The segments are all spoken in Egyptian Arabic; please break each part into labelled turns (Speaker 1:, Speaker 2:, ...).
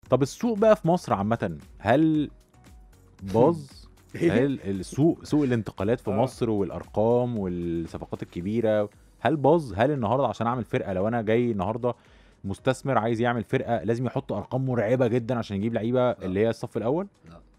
Speaker 1: طب السوق بقى في مصر عامه هل باظ هل السوق سوق الانتقالات في
Speaker 2: آه.
Speaker 1: مصر والارقام والصفقات الكبيره هل باظ هل النهارده عشان اعمل فرقه لو انا جاي النهارده مستثمر عايز يعمل فرقه لازم يحط ارقام مرعبه جدا عشان يجيب لعيبه اللي هي الصف الاول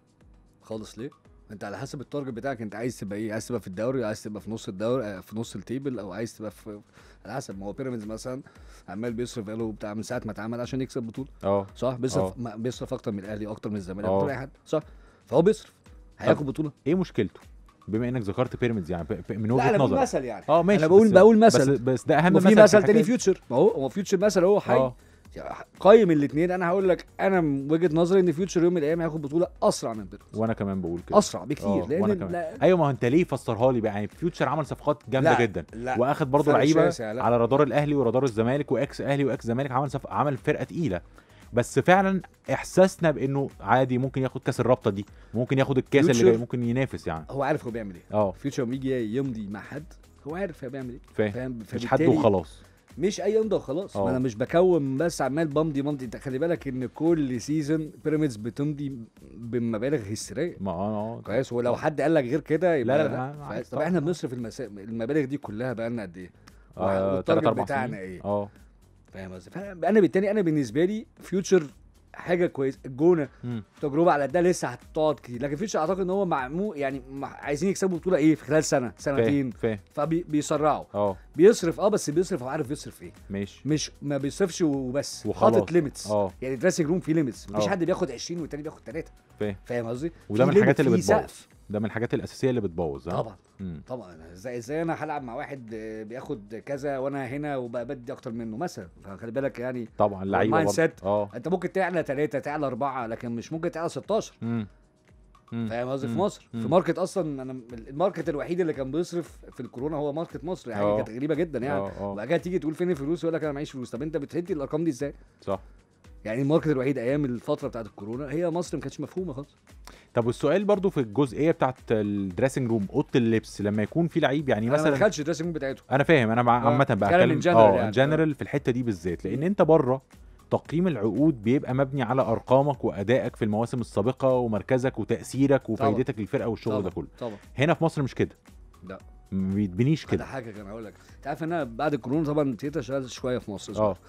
Speaker 2: خالص ليه؟ انت على حسب التارجت بتاعك انت عايز تبقى ايه؟ عايز تبقى في الدوري عايز تبقى في نص الدوري آه، في نص التيبل او عايز تبقى في على حسب ما هو بيراميدز مثلا عمال بيصرف بقاله بتاع من ساعه ما اتعمل عشان يكسب بطوله
Speaker 1: اه
Speaker 2: صح؟ بيصرف
Speaker 1: اه.
Speaker 2: ما- بيصرف اكتر من الاهلي اكتر من الزمالك
Speaker 1: اه.
Speaker 2: اكتر من اي حد صح؟ فهو بيصرف هياخد بطوله
Speaker 1: ايه مشكلته بما انك ذكرت بيراميدز يعني ب- ب- من
Speaker 2: لا
Speaker 1: وجهه
Speaker 2: انا بقول
Speaker 1: نظرك
Speaker 2: مثل يعني
Speaker 1: اه ماشي
Speaker 2: انا بقول
Speaker 1: بس-
Speaker 2: بقول
Speaker 1: بس
Speaker 2: مثل
Speaker 1: بس ده اهم
Speaker 2: وفي
Speaker 1: مثل
Speaker 2: مثل
Speaker 1: في
Speaker 2: تاني
Speaker 1: الحكاية.
Speaker 2: فيوتشر ما هو هو فيوتشر مثل هو حي
Speaker 1: اه
Speaker 2: قايم الاثنين انا هقول لك انا من وجهه نظري ان فيوتشر يوم من الايام هياخد بطوله اسرع من بيراميدز
Speaker 1: وانا كمان بقول كده
Speaker 2: اسرع بكتير
Speaker 1: آه،
Speaker 2: لان
Speaker 1: وأنا كمان.
Speaker 2: لا
Speaker 1: ايوه ما هو انت ليه فسرها لي بقى يعني فيوتشر عمل صفقات جامده
Speaker 2: لا،
Speaker 1: جدا
Speaker 2: لا.
Speaker 1: واخد برضه
Speaker 2: فرق
Speaker 1: لعيبه
Speaker 2: شاسع، لا.
Speaker 1: على رادار الاهلي ورادار الزمالك واكس اهلي واكس زمالك عمل صف... عمل فرقه تقيله بس فعلا احساسنا بانه عادي ممكن ياخد كاس الرابطه دي ممكن ياخد الكاس اللي
Speaker 2: فيوتشر.
Speaker 1: جاي ممكن ينافس يعني
Speaker 2: هو عارف هو بيعمل ايه
Speaker 1: اه
Speaker 2: فيوتشر لما يجي يمضي مع حد هو عارف هو بيعمل ايه
Speaker 1: فاهم
Speaker 2: فاهم
Speaker 1: مش حد
Speaker 2: فبالتالي
Speaker 1: وخلاص
Speaker 2: مش اي امضى وخلاص
Speaker 1: اه.
Speaker 2: ما انا مش بكون بس عمال بمضي بمضي انت خلي بالك ان كل سيزون بيراميدز بتمضي بمبالغ هستيريه
Speaker 1: ما اه
Speaker 2: كويس ولو حد قال لك غير كده يبقى
Speaker 1: لا، لا، لا،
Speaker 2: ف-
Speaker 1: عارف
Speaker 2: طب
Speaker 1: طبعا.
Speaker 2: احنا بنصرف المسا... المبالغ دي كلها بقى لنا قد ايه؟
Speaker 1: آه،
Speaker 2: والتارجت
Speaker 1: تلات أربع
Speaker 2: بتاعنا
Speaker 1: سنين.
Speaker 2: ايه؟
Speaker 1: اه
Speaker 2: فاهم قصدي؟ فانا انا بالتالي انا بالنسبه لي فيوتشر حاجه كويس الجونه
Speaker 1: مم.
Speaker 2: تجربه على ده لسه هتقعد كتير لكن فيوتشر اعتقد ان هو معمول يعني مع- عايزين يكسبوا بطوله ايه في خلال سنه سنتين
Speaker 1: فاهم فاهم
Speaker 2: فبيسرعوا
Speaker 1: اه
Speaker 2: بيصرف اه بس بيصرف هو عارف بيصرف ايه
Speaker 1: ماشي
Speaker 2: مش ما بيصرفش وبس
Speaker 1: وخلاص.
Speaker 2: حاطط ليميتس
Speaker 1: اه
Speaker 2: يعني دراسنج روم فيه ليميتس مفيش
Speaker 1: اه.
Speaker 2: حد بياخد 20 والتاني بياخد 3
Speaker 1: فاهم
Speaker 2: فاهم قصدي
Speaker 1: وده
Speaker 2: في
Speaker 1: من الحاجات
Speaker 2: limit،
Speaker 1: اللي
Speaker 2: في
Speaker 1: بتبوظ.
Speaker 2: سقف.
Speaker 1: ده من الحاجات الاساسيه اللي بتبوظ ها
Speaker 2: طبعا
Speaker 1: مم.
Speaker 2: طبعا ازاي ازاي انا هلعب مع واحد آه، بياخد كذا وانا هنا وبقى بدي اكتر منه مثلا فخلي بالك يعني
Speaker 1: طبعا اللعيبه
Speaker 2: المايند
Speaker 1: برضه.
Speaker 2: سيت.
Speaker 1: اه
Speaker 2: انت ممكن تعلى ثلاثة تعلى أربعة لكن مش ممكن تعلى 16
Speaker 1: مم. مم.
Speaker 2: فاهم قصدي في
Speaker 1: مم.
Speaker 2: مصر
Speaker 1: مم.
Speaker 2: في ماركت اصلا انا الماركت الوحيد اللي كان بيصرف في الكورونا هو ماركت مصر يعني
Speaker 1: اه.
Speaker 2: كانت غريبه جدا يعني
Speaker 1: اه اه
Speaker 2: وبعد كده تيجي تقول فين الفلوس يقول لك انا معيش فلوس طب انت بتهدي الارقام دي ازاي
Speaker 1: صح
Speaker 2: يعني الماركت الوحيد ايام الفتره بتاعت الكورونا هي مصر ما كانتش مفهومه خالص
Speaker 1: طب والسؤال برضو في الجزئيه بتاعت الدريسنج روم اوضه اللبس لما يكون في لعيب يعني
Speaker 2: انا ما
Speaker 1: مثلا
Speaker 2: دخلتش الدريسنج روم بتاعته
Speaker 1: انا فاهم انا مع-
Speaker 2: اه،
Speaker 1: عامه
Speaker 2: بتكلم
Speaker 1: بقى
Speaker 2: in general
Speaker 1: اه
Speaker 2: يعني.
Speaker 1: جنرال في الحته دي بالذات لان انت بره تقييم العقود بيبقى مبني على ارقامك وادائك في المواسم السابقه ومركزك وتاثيرك وفايدتك للفرقه والشغل ده
Speaker 2: طبعا
Speaker 1: كله
Speaker 2: طبعا
Speaker 1: هنا في مصر مش كده
Speaker 2: لا.
Speaker 1: ما بيتبنيش
Speaker 2: ده
Speaker 1: كده
Speaker 2: حاجه كان اقول لك انت عارف ان انا بعد الكورونا طبعا ابتديت اشتغل شويه في مصر
Speaker 1: اه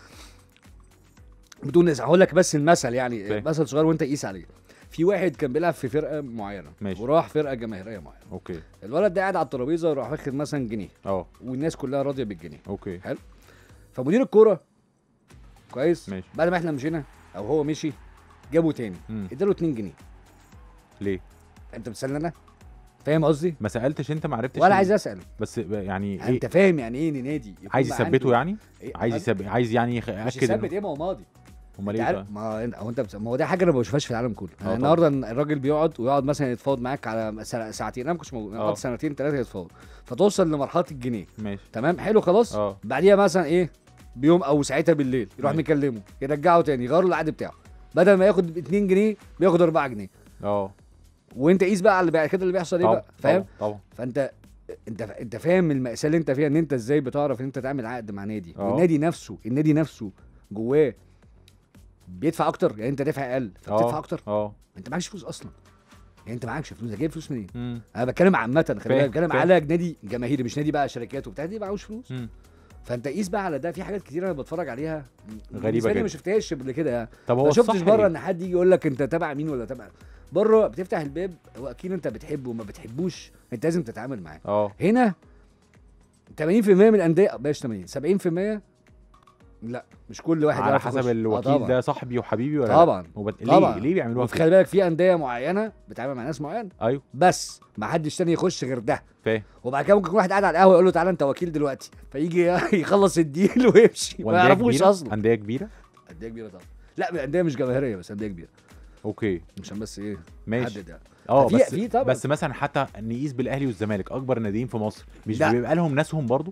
Speaker 2: بدون نزع هقول لك بس المثل يعني
Speaker 1: فاهم.
Speaker 2: مثل صغير وانت قيس عليه في واحد كان بيلعب في فرقه معينه
Speaker 1: ماشي.
Speaker 2: وراح فرقه جماهيريه معينه
Speaker 1: اوكي
Speaker 2: الولد ده قاعد على الترابيزه وراح واخد مثلا جنيه
Speaker 1: اه
Speaker 2: والناس كلها راضيه بالجنيه
Speaker 1: اوكي
Speaker 2: فمدير الكوره كويس
Speaker 1: ماشي.
Speaker 2: بعد ما احنا مشينا او هو مشي جابه تاني
Speaker 1: مم.
Speaker 2: اداله 2 جنيه
Speaker 1: ليه
Speaker 2: انت بتسالني انا فاهم قصدي
Speaker 1: ما سالتش انت ما عرفتش
Speaker 2: ولا
Speaker 1: ليه؟
Speaker 2: عايز اسال
Speaker 1: بس يعني
Speaker 2: انت
Speaker 1: ايه
Speaker 2: فاهم يعني ايه ان نادي يكون
Speaker 1: عايز
Speaker 2: بقى
Speaker 1: يثبته
Speaker 2: عنده-
Speaker 1: يعني
Speaker 2: إيه؟
Speaker 1: عايز يثبت عايز يعني يخ-
Speaker 2: مش
Speaker 1: ياكد
Speaker 2: يثبت
Speaker 1: إنه-
Speaker 2: ايه ما هو ماضي
Speaker 1: امال
Speaker 2: انت
Speaker 1: ايه
Speaker 2: عارف
Speaker 1: بقى؟
Speaker 2: ما هو انت بس... ما هو ده حاجه انا ما بشوفهاش في العالم كله
Speaker 1: اه
Speaker 2: يعني
Speaker 1: طبعا.
Speaker 2: النهارده الراجل بيقعد ويقعد مثلا يتفاوض معاك على سنة ساعتين انا ما كنتش موجود
Speaker 1: اه.
Speaker 2: يقعد سنتين ثلاثه يتفاوض فتوصل لمرحله الجنيه
Speaker 1: ماشي
Speaker 2: تمام حلو خلاص
Speaker 1: اه
Speaker 2: بعديها مثلا ايه بيوم او ساعتها بالليل يروح
Speaker 1: ماشي.
Speaker 2: مكلمه يرجعه تاني يغير له العقد بتاعه بدل ما ياخد 2 جنيه بياخد 4 جنيه
Speaker 1: اه
Speaker 2: وانت قيس بقى على اللي بعد كده اللي بيحصل ايه
Speaker 1: طبعا
Speaker 2: بقى فاهم
Speaker 1: طبعا طبعا
Speaker 2: فانت انت انت فاهم المأساة اللي انت فيها ان انت ازاي بتعرف ان انت تعمل عقد مع نادي
Speaker 1: اه.
Speaker 2: والنادي نفسه النادي نفسه جواه بيدفع اكتر يعني انت دافع اقل فبتدفع
Speaker 1: اه
Speaker 2: اكتر
Speaker 1: اه
Speaker 2: انت معكش فلوس اصلا يعني انت معكش فلوس جايب فلوس منين
Speaker 1: مم.
Speaker 2: انا بتكلم عامه خلي
Speaker 1: فاهم،
Speaker 2: بالك بتكلم
Speaker 1: فاهم.
Speaker 2: على نادي جماهيري مش نادي بقى شركات وبتاع دي معهوش فلوس
Speaker 1: مم.
Speaker 2: فانت قيس بقى على ده في حاجات كتير انا بتفرج عليها
Speaker 1: غريبة
Speaker 2: بالنسبة لي
Speaker 1: جدا.
Speaker 2: ما شفتهاش قبل كده يعني
Speaker 1: طب هو
Speaker 2: ما شفتش
Speaker 1: الصح
Speaker 2: بره
Speaker 1: إيه؟
Speaker 2: ان حد يجي يقول لك انت تابع مين ولا تابع بره بتفتح الباب هو اكيد انت بتحبه وما بتحبوش انت لازم تتعامل معاه
Speaker 1: اه
Speaker 2: هنا 80% من الانديه بلاش 80 70% لا مش كل واحد
Speaker 1: على
Speaker 2: يعرف
Speaker 1: حسب
Speaker 2: يخش. آه
Speaker 1: الوكيل
Speaker 2: طبعا.
Speaker 1: ده صاحبي وحبيبي ولا لا؟
Speaker 2: طبعا
Speaker 1: وبت...
Speaker 2: طبعا.
Speaker 1: ليه ليه بيعملوها
Speaker 2: وفي
Speaker 1: كده
Speaker 2: خلي بالك في انديه معينه بتتعامل مع ناس معينه
Speaker 1: ايوه
Speaker 2: بس ما حدش تاني يخش غير ده
Speaker 1: فاهم
Speaker 2: وبعد كده ممكن يكون واحد قاعد على القهوه يقول له تعالى انت وكيل دلوقتي فيجي يخلص الديل ويمشي ما
Speaker 1: وأندية
Speaker 2: يعرفوش
Speaker 1: كبيرة؟
Speaker 2: اصلا
Speaker 1: انديه كبيره
Speaker 2: انديه كبيره طبعا لا انديه مش جماهيريه بس انديه كبيره
Speaker 1: اوكي
Speaker 2: عشان بس ايه
Speaker 1: ماشي
Speaker 2: نحدد يعني
Speaker 1: اه
Speaker 2: في-
Speaker 1: بس
Speaker 2: في طبعا.
Speaker 1: بس مثلا حتى نقيس بالاهلي والزمالك اكبر ناديين في مصر مش
Speaker 2: لا.
Speaker 1: بيبقى لهم ناسهم برضو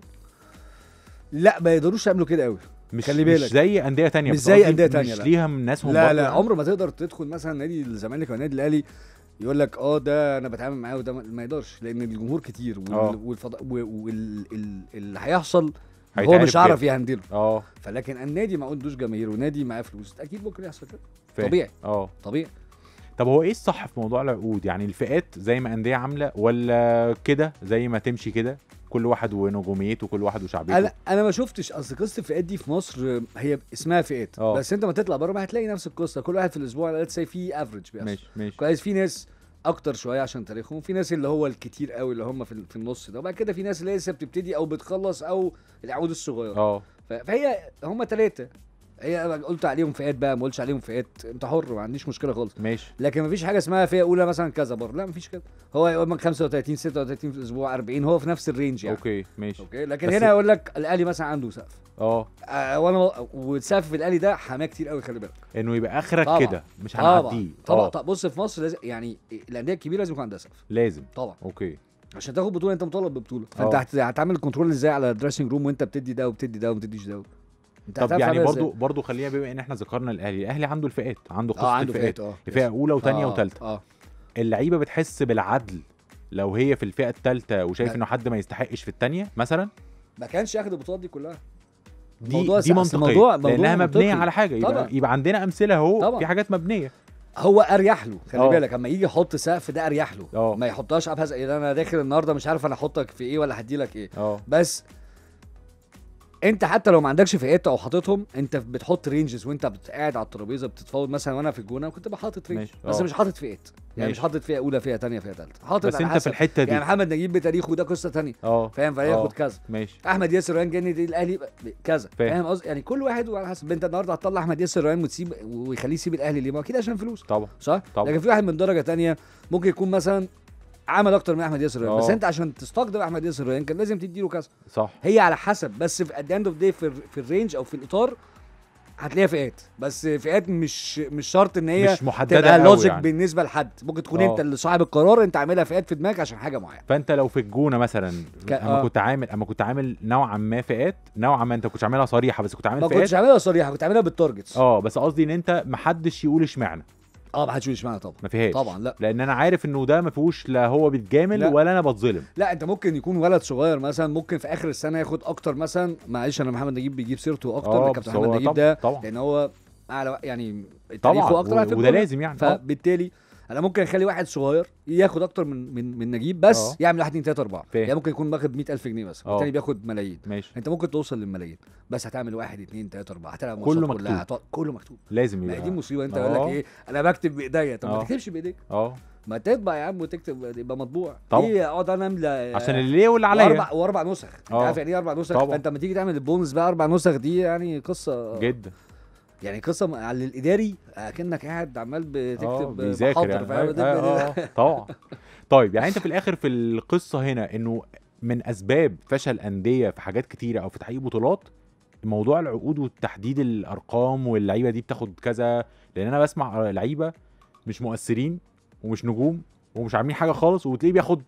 Speaker 2: لا ما يقدروش يعملوا كده قوي
Speaker 1: مش
Speaker 2: خلي
Speaker 1: مش
Speaker 2: بالك.
Speaker 1: زي انديه تانية
Speaker 2: مش
Speaker 1: بس
Speaker 2: زي
Speaker 1: قصدي
Speaker 2: أندية تانية،
Speaker 1: مش
Speaker 2: لا.
Speaker 1: ليها ناسهم
Speaker 2: لا
Speaker 1: برضو
Speaker 2: لا
Speaker 1: يعني؟
Speaker 2: عمر ما تقدر تدخل مثلا نادي الزمالك او النادي الاهلي يقول لك اه ده انا بتعامل معاه وده ما- ما يقدرش لان الجمهور كتير
Speaker 1: اه.
Speaker 2: وال- والفضاء واللي هيحصل هو
Speaker 1: هيتعرف
Speaker 2: مش عارف
Speaker 1: كده.
Speaker 2: يهندله
Speaker 1: اه
Speaker 2: فلكن النادي ما عندوش جماهير ونادي معاه فلوس اكيد ممكن يحصل كده
Speaker 1: فاهم.
Speaker 2: طبيعي
Speaker 1: اه
Speaker 2: طبيعي
Speaker 1: طب هو ايه الصح في موضوع العقود يعني الفئات زي ما انديه عامله ولا كده زي ما تمشي كده كل واحد ونجوميته كل واحد وشعبيته
Speaker 2: انا انا ما شفتش اصل قصه الفئات دي في مصر هي اسمها فئات
Speaker 1: اه.
Speaker 2: بس انت ما تطلع بره ما هتلاقي نفس القصه كل واحد في الاسبوع لا تسي فيه افريج بيحصل
Speaker 1: ماشي ماشي
Speaker 2: كويس في ناس اكتر شويه عشان تاريخهم في ناس اللي هو الكتير قوي اللي هم في, في النص ده وبعد كده في ناس اللي لسه بتبتدي او بتخلص او العقود الصغيره
Speaker 1: اه
Speaker 2: ف- فهي هم ثلاثه هي أنا قلت عليهم فئات بقى ما قلتش عليهم فئات انت حر ما عنديش مشكله خالص
Speaker 1: ماشي
Speaker 2: لكن ما فيش حاجه اسمها فئه اولى مثلا كذا بره لا ما فيش كده هو يقول لك 35 36 في الاسبوع 40 هو في نفس الرينج يعني
Speaker 1: اوكي ماشي
Speaker 2: اوكي لكن
Speaker 1: بس-
Speaker 2: هنا يقول لك الاهلي مثلا عنده سقف
Speaker 1: اه
Speaker 2: آه وانا والسقف في الاهلي ده حماه كتير قوي خلي بالك
Speaker 1: انه يبقى اخرك
Speaker 2: طبعا.
Speaker 1: كده مش
Speaker 2: طبعا
Speaker 1: هنعديه
Speaker 2: طبعا
Speaker 1: اه
Speaker 2: طبعا بص في مصر لازم يعني الانديه الكبيره لازم يكون عندها سقف
Speaker 1: لازم
Speaker 2: طبعا
Speaker 1: اوكي
Speaker 2: عشان تاخد بطوله انت مطالب ببطوله فانت
Speaker 1: اه.
Speaker 2: هت- هتعمل كنترول ازاي على الدريسنج روم وانت بتدي ده وبتدي ده وما بتديش ده انت
Speaker 1: طب
Speaker 2: هتعرف
Speaker 1: يعني
Speaker 2: تعملها
Speaker 1: برضو
Speaker 2: ازاي؟
Speaker 1: برضو خلينا بما ان احنا ذكرنا الاهلي الاهلي عنده الفئات عنده
Speaker 2: اه
Speaker 1: قصه
Speaker 2: عنده
Speaker 1: الفئات
Speaker 2: فئات اه
Speaker 1: فئه اولى وثانيه
Speaker 2: اه،
Speaker 1: وثالثه
Speaker 2: اه
Speaker 1: اللعيبه بتحس بالعدل لو هي في الفئه الثالثه وشايف
Speaker 2: لا.
Speaker 1: انه حد ما يستحقش في الثانيه مثلا
Speaker 2: ما كانش ياخد البطولات دي كلها
Speaker 1: دي
Speaker 2: موضوع
Speaker 1: دي
Speaker 2: سهل.
Speaker 1: منطقيه
Speaker 2: موضوع- موضوع
Speaker 1: لانها مبنيه
Speaker 2: منطقي.
Speaker 1: على حاجه يبقى,
Speaker 2: طبعا.
Speaker 1: يبقى عندنا امثله اهو
Speaker 2: طبعا.
Speaker 1: في حاجات مبنيه
Speaker 2: هو اريح له خلي
Speaker 1: اه.
Speaker 2: بالك اما يجي يحط سقف ده اريح له
Speaker 1: اه.
Speaker 2: ما يحطهاش ابهز ايه انا داخل النهارده مش عارف انا احطك في ايه ولا هدي لك ايه
Speaker 1: اه
Speaker 2: بس انت حتى لو ما عندكش فئات او حاططهم انت بتحط رينجز وانت بت- قاعد على الترابيزه بتتفاوض مثلا وانا في الجونه كنت بحاطط رينج
Speaker 1: ماشي.
Speaker 2: بس
Speaker 1: اه.
Speaker 2: مش حاطط فئات يعني
Speaker 1: ماشي.
Speaker 2: مش حاطط فئه اولى فئه ثانيه فئه ثالثه حاطط
Speaker 1: بس
Speaker 2: على
Speaker 1: انت في
Speaker 2: حسب.
Speaker 1: الحته دي
Speaker 2: يعني محمد نجيب بتاريخه ده قصه ثانيه
Speaker 1: اه
Speaker 2: فاهم فياخد كذا
Speaker 1: ماشي
Speaker 2: احمد ياسر ريان جاني دي الاهلي ب- ب- كذا
Speaker 1: فاهم.
Speaker 2: فاهم قصدي يعني كل واحد وعلى حسب انت النهارده هتطلع احمد ياسر ريان وتسيب ويخليه يسيب الاهلي ليه ما هو اكيد عشان فلوس
Speaker 1: طبعا
Speaker 2: صح
Speaker 1: طبعا.
Speaker 2: لكن في واحد من درجه تانية ممكن يكون مثلا عمل اكتر من احمد ياسر ريان بس
Speaker 1: اه.
Speaker 2: انت عشان تستقدم احمد ياسر ريان كان لازم تديله كذا
Speaker 1: صح
Speaker 2: هي على حسب بس في ات اند اوف داي في, ال- في الرينج او في الاطار هتلاقيها فئات بس فئات مش مش شرط ان هي
Speaker 1: مش محدده
Speaker 2: تبقى
Speaker 1: قوي
Speaker 2: لوجيك
Speaker 1: يعني.
Speaker 2: بالنسبه لحد ممكن تكون
Speaker 1: اه.
Speaker 2: انت اللي صاحب القرار انت عاملها فئات في دماغك عشان حاجه معينه
Speaker 1: فانت لو في الجونه مثلا
Speaker 2: ك-
Speaker 1: اما
Speaker 2: اه.
Speaker 1: كنت عامل اما كنت عامل نوعا ما فئات نوعا ما انت كنتش عاملها صريحه بس كنت عامل
Speaker 2: ما
Speaker 1: فئات
Speaker 2: كنتش عاملها صريحه كنت عاملها بالتارجتس
Speaker 1: اه بس قصدي ان انت محدش يقول اشمعنى
Speaker 2: اه ما حدش يقول اشمعنى طبعا
Speaker 1: ما فيهاش
Speaker 2: طبعا لا
Speaker 1: لان انا عارف انه ده ما فيهوش لا هو بيتجامل
Speaker 2: لا.
Speaker 1: ولا انا بتظلم
Speaker 2: لا انت ممكن يكون ولد صغير مثلا ممكن في اخر السنه ياخد اكتر مثلا معلش انا محمد نجيب بيجيب سيرته اكتر
Speaker 1: اه
Speaker 2: كابتن
Speaker 1: بس
Speaker 2: محمد
Speaker 1: هو
Speaker 2: نجيب
Speaker 1: طبعا
Speaker 2: ده
Speaker 1: طبعا
Speaker 2: لان هو اعلى يعني
Speaker 1: طبعا
Speaker 2: تاريخه اكتر
Speaker 1: و-
Speaker 2: على
Speaker 1: وده لازم يعني اه
Speaker 2: فبالتالي انا ممكن اخلي واحد صغير ياخد اكتر من من من نجيب بس
Speaker 1: اه.
Speaker 2: يعمل 1 2 3 4
Speaker 1: فاهم.
Speaker 2: يعني ممكن يكون واخد 100000 جنيه مثلا
Speaker 1: اه.
Speaker 2: والتاني بياخد ملايين
Speaker 1: ماشي
Speaker 2: انت ممكن توصل للملايين بس هتعمل 1 2 3 4 هتلعب
Speaker 1: كله
Speaker 2: ماتشات كلها
Speaker 1: مكتوب.
Speaker 2: هتقعد- كله مكتوب
Speaker 1: لازم
Speaker 2: ما هي
Speaker 1: يبقى
Speaker 2: دي مصيبه انت
Speaker 1: اه.
Speaker 2: يقول لك ايه انا بكتب بايديا طب ما
Speaker 1: اه.
Speaker 2: تكتبش بايديك
Speaker 1: اه
Speaker 2: ما تطبع يا عم وتكتب يبقى مطبوع
Speaker 1: طبعا.
Speaker 2: ايه اقعد انا املى
Speaker 1: عشان اللي ليه واللي عليا
Speaker 2: واربع واربع نسخ انت
Speaker 1: اه.
Speaker 2: عارف يعني ايه اربع نسخ
Speaker 1: طبعا.
Speaker 2: فانت لما تيجي تعمل البونص بقى اربع نسخ دي يعني قصه
Speaker 1: جدا
Speaker 2: يعني قصه م- على الاداري اكنك قاعد عمال
Speaker 1: اه
Speaker 2: بتكتب
Speaker 1: بيذاكر
Speaker 2: محاضر
Speaker 1: يعني
Speaker 2: فاهم
Speaker 1: آه،
Speaker 2: ده-
Speaker 1: آه،
Speaker 2: ده-
Speaker 1: آه، طبعا طيب يعني انت في الاخر في القصه هنا انه من اسباب فشل انديه في حاجات كتيره او في تحقيق بطولات موضوع العقود وتحديد الارقام واللعيبه دي بتاخد كذا لان انا بسمع لعيبه مش مؤثرين ومش نجوم ومش عاملين حاجه خالص وتلاقيه بياخد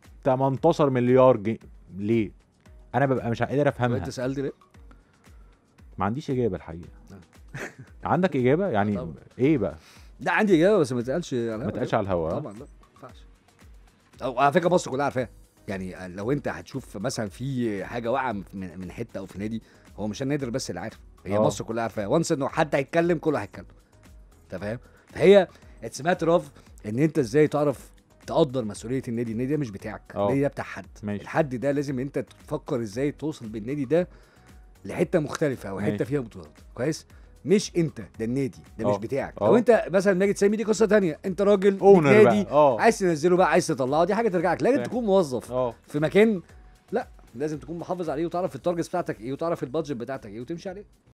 Speaker 1: 18 مليار جنيه ليه انا ببقى مش قادر
Speaker 2: طب
Speaker 1: افهمها
Speaker 2: انت سالت ليه؟
Speaker 1: ما عنديش اجابه الحقيقه عندك اجابه يعني
Speaker 2: طبعا.
Speaker 1: ايه بقى
Speaker 2: لا عندي اجابه بس ما تقالش على
Speaker 1: ما
Speaker 2: الهوا.
Speaker 1: تقالش على الهوا
Speaker 2: طبعا لا ما ينفعش او على فكره مصر كلها عارفاها يعني لو انت هتشوف مثلا في حاجه واقعه من من حته او في نادي هو مش النادر بس اللي عارف هي
Speaker 1: اه.
Speaker 2: مصر كلها عارفاها وانس انه حد هيتكلم كله هيتكلم انت فاهم فهي اتس ماتر اوف ان انت ازاي تعرف تقدر مسؤوليه النادي النادي ده مش بتاعك
Speaker 1: اه.
Speaker 2: النادي ده بتاع حد
Speaker 1: ماشي.
Speaker 2: الحد ده لازم انت تفكر ازاي توصل بالنادي ده لحته مختلفه او حته
Speaker 1: ماشي.
Speaker 2: فيها بطولات كويس مش انت ده النادي ده مش
Speaker 1: اه.
Speaker 2: بتاعك
Speaker 1: اه.
Speaker 2: لو انت مثلا ماجد سامي دي قصه تانية انت راجل ليك
Speaker 1: اونر
Speaker 2: نادي
Speaker 1: بقى اه
Speaker 2: عايز تنزله بقى عايز تطلعه دي حاجه ترجع لك لكن
Speaker 1: فاهم.
Speaker 2: تكون موظف
Speaker 1: اه
Speaker 2: في مكان لا لازم تكون محافظ عليه وتعرف التارجتس بتاعتك ايه وتعرف البادجت بتاعتك ايه وتمشي عليه